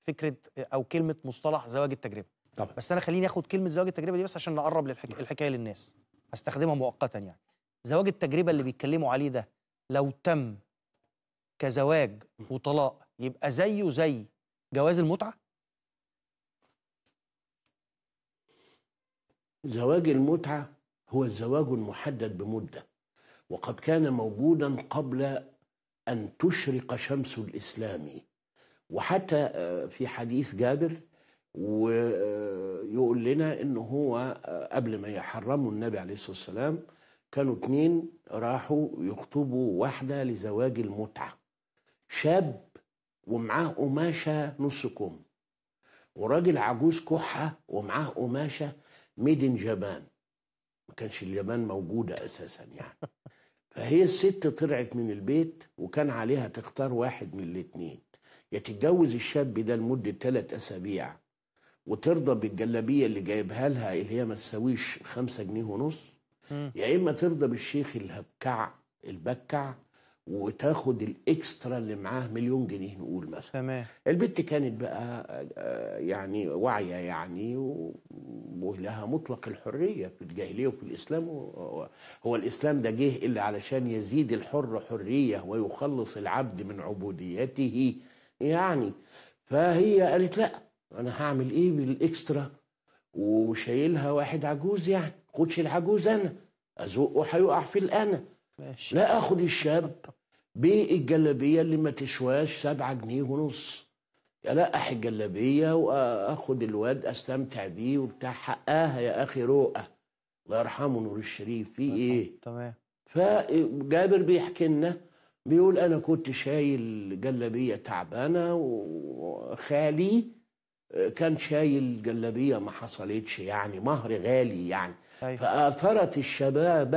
فكره او كلمه مصطلح زواج التجربه طبعا بس انا خليني اخد كلمه زواج التجربه دي بس عشان نقرب للحك... الحكايه للناس هستخدمها مؤقتا يعني زواج التجربه اللي بيتكلموا عليه ده لو تم كزواج وطلاق يبقى زيه زي جواز المتعه زواج المتعة هو الزواج المحدد بمدة وقد كان موجودا قبل أن تشرق شمس الإسلام وحتى آه، في حديث جابر ويقول لنا انه هو آه، قبل ما يحرموا النبي عليه الصلاه والسلام كانوا اتنين راحوا يخطبوا واحده لزواج المتعه شاب ومعاه قماشه نص كم وراجل عجوز كحه ومعاه قماشه ميدن جبان ما كانش اليابان موجوده اساسا يعني فهي الست طلعت من البيت وكان عليها تختار واحد من الاتنين يا تتجوز الشاب ده لمده ثلاث اسابيع وترضى بالجلابيه اللي جايبها لها اللي هي ما تساويش خمسة جنيه ونص مم. يا اما ترضى بالشيخ الهبكع البكع وتاخد الاكسترا اللي معاه مليون جنيه نقول مثلا تمام البنت كانت بقى آه، يعني واعيه يعني و- ولها مطلق الحريه في الجاهليه وفي الاسلام هو- هو الاسلام ده جه الا علشان يزيد الحر حريه ويخلص العبد من عبوديته يعني فهي قالت لا انا هعمل ايه بالاكسترا وشايلها واحد عجوز يعني خدش العجوز انا ازقه هيقع في الانا ماشي لا اخد الشاب بالجلابيه اللي ما تشواش سبعة جنيه ونص القح الجلابيه واخد الواد استمتع بيه وبتاع حقها يا اخي رؤى الله يرحمه نور الشريف في ايه تمام فجابر بيحكي لنا بيقول انا كنت شايل جلابيه تعبانه وخالي كان شايل جلابيه ما حصلتش يعني مهر غالي يعني ايوه فاثرت الشباب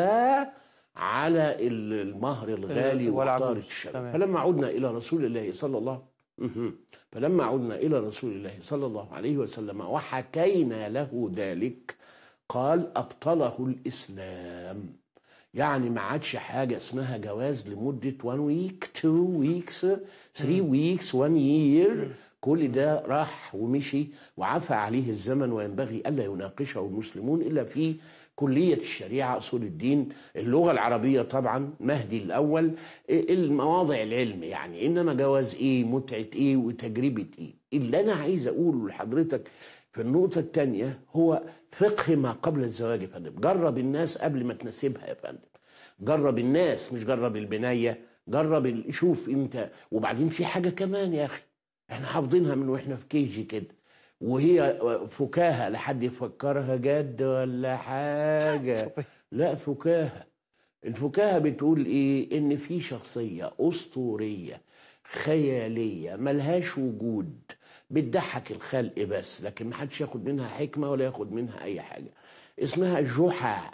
على المهر الغالي والعجوز. واختارت الشباب تمام. فلما عدنا الى رسول الله صلى الله مهم. فلما عدنا الى رسول الله صلى الله عليه وسلم وحكينا له ذلك قال ابطله الاسلام يعني ما عادش حاجه اسمها جواز لمده 1 ويك 2 ويكس 3 ويكس 1 يير كل ده راح ومشي وعفى عليه الزمن وينبغي الا يناقشه المسلمون الا في كليه الشريعه اصول الدين اللغه العربيه طبعا مهدي الاول المواضع العلم يعني انما جواز ايه متعه ايه وتجربه ايه اللي انا عايز اقوله لحضرتك في النقطه الثانيه هو فقه ما قبل الزواج يا فندم جرب الناس قبل ما تناسبها يا فندم جرب الناس مش جرب البنايه جرب ال- شوف انت وبعدين في حاجه كمان يا اخي احنا حافظينها من واحنا في كيجي كده وهي فكاهه لحد يفكرها جد ولا حاجه لا فكاهه الفكاهه بتقول ايه ان في شخصيه اسطوريه خياليه ملهاش وجود بتضحك الخلق بس لكن محدش ياخد منها حكمه ولا ياخد منها اي حاجه اسمها جحا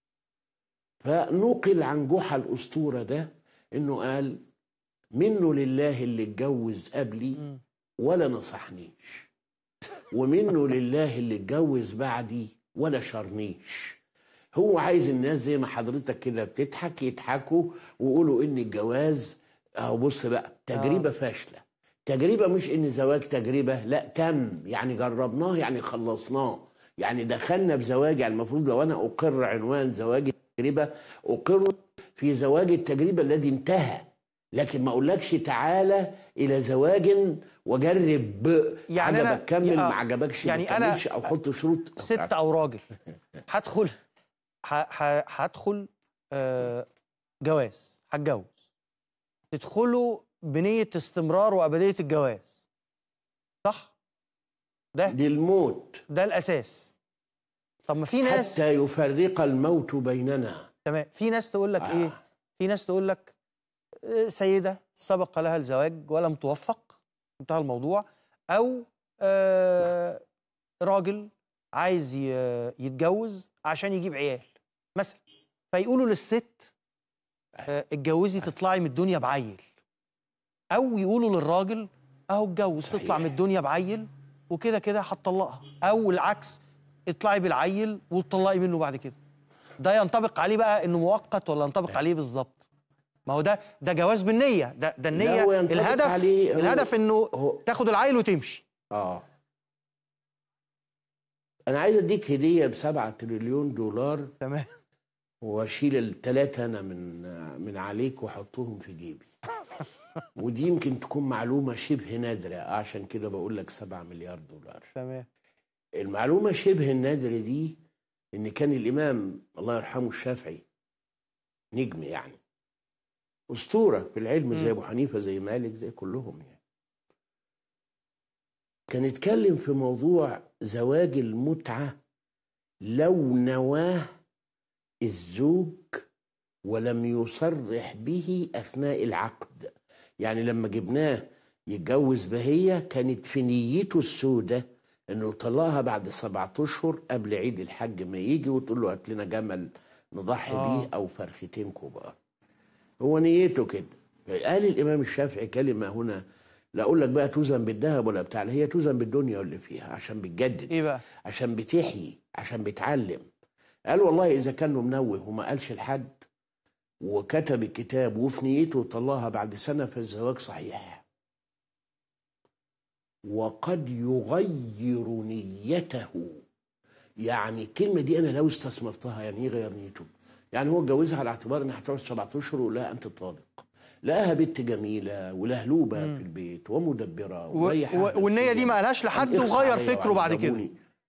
فنقل عن جحا الاسطوره ده انه قال منه لله اللي اتجوز قبلي مم. ولا نصحنيش ومنه لله اللي اتجوز بعدي ولا شرنيش هو عايز الناس زي ما حضرتك كده بتضحك يضحكوا ويقولوا ان الجواز اهو بص بقى تجربه آه. فاشله تجربه مش ان زواج تجربه لا تم يعني جربناه يعني خلصناه يعني دخلنا بزواج يعني المفروض لو انا اقر عنوان زواج التجربه اقر في زواج التجربه الذي انتهى لكن ما اقولكش تعالى الى زواج وجرب يعني أنا- عجبك كمل آه، ما عجبكش يعني ما أنا- تكملش او حط شروط ست او راجل هدخل ه- ه- هدخل آه، جواز هتجوز تدخلوا بنيه استمرار وابديه الجواز صح ده للموت ده الاساس طب ما في ناس حتى يفرق الموت بيننا تمام في ناس تقول لك آه. ايه في ناس تقول لك آه، سيده سبق لها الزواج ولم توفق انتهى الموضوع او آه، راجل عايز ي- يتجوز عشان يجيب عيال مثلا فيقولوا للست آه، اتجوزي تطلعي من الدنيا بعيل او يقولوا للراجل اهو اتجوز صحيح. تطلع من الدنيا بعيل وكده كده هتطلقها او العكس اطلعي بالعيل وتطلقي منه بعد كده ده ينطبق عليه بقى انه مؤقت ولا ينطبق عليه بالظبط ما هو ده ده جواز بالنيه ده ده النيه لا، هو ينطبق الهدف عليه- هو- الهدف انه هو- تاخد العيل وتمشي اه انا عايز اديك هديه بسبعة تريليون دولار تمام واشيل الثلاثه انا من من عليك واحطهم في جيبي ودي يمكن تكون معلومه شبه نادره عشان كده بقول لك 7 مليار دولار تمام المعلومه شبه النادره دي ان كان الامام الله يرحمه الشافعي نجم يعني اسطوره في العلم زي مم. ابو حنيفه زي مالك زي كلهم يعني كان يتكلم في موضوع زواج المتعه لو نواه الزوج ولم يصرح به اثناء العقد يعني لما جبناه يتجوز بهية كانت في نيته السودة انه يطلقها بعد سبعة اشهر قبل عيد الحج ما يجي وتقول له هات لنا جمل نضحي آه. بيه او فرختين كبار هو نيته كده قال الامام الشافعي كلمه هنا لا اقول لك بقى توزن بالذهب ولا بتاع لا، هي توزن بالدنيا واللي فيها عشان بتجدد ايه بقى عشان بتحيي عشان بتعلم قال والله اذا كان منوه وما قالش لحد وكتب الكتاب وفي نيته طلعها بعد سنه فالزواج صحيح وقد يغير نيته يعني الكلمه دي انا لو استثمرتها يعني ايه غير نيته يعني هو اتجوزها على اعتبار انها هتقعد سبعة اشهر ولا انت طالق لقاها بنت جميله ولهلوبه في البيت ومدبره و... ومريحة و... والنية دي ما قالهاش لحد قال اخص وغير عليا فكره بعد كده وعلموني.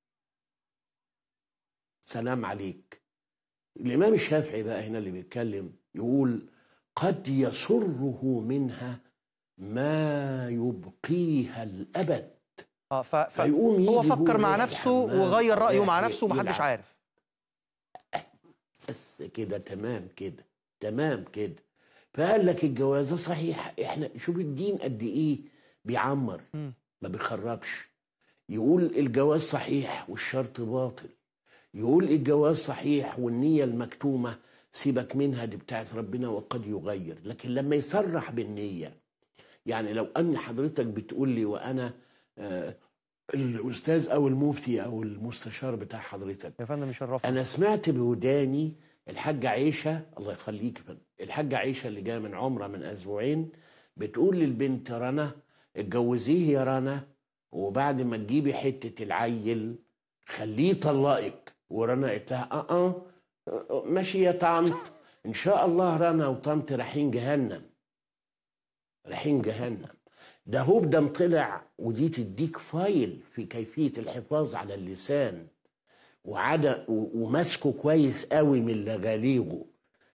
سلام عليك الإمام الشافعي بقى هنا اللي بيتكلم يقول قد يسره منها ما يبقيها الأبد اه ف... ف... فيقوم يجي هو فكر مع رايح نفسه الحمام وغير أو رأيه رايح مع نفسه ومحدش يلعب. عارف بس كده تمام كده تمام كده فقال لك الجوازة صحيح احنا شوف الدين قد ايه بيعمر مم. ما بيخربش يقول الجواز صحيح والشرط باطل يقول الجواز صحيح والنية المكتومة سيبك منها دي بتاعت ربنا وقد يغير لكن لما يصرح بالنية يعني لو أن حضرتك بتقول لي وأنا آه الأستاذ أو المفتي أو المستشار بتاع حضرتك يا فندم يشرفنا انا سمعت بوداني الحاجه عيشه الله يخليك يا فندم الحاجه عيشه اللي جايه من عمره من اسبوعين بتقول للبنت رنا اتجوزيه يا رنا وبعد ما تجيبي حته العيل خليه يطلقك ورنا قالت لها اه اه آه، ماشي يا طنط ان شاء الله رنا وطنط رايحين جهنم رايحين جهنم ده هوبدم طلع ودي تديك فايل في كيفيه الحفاظ على اللسان وعدا و- وماسكه كويس قوي من لغاليغه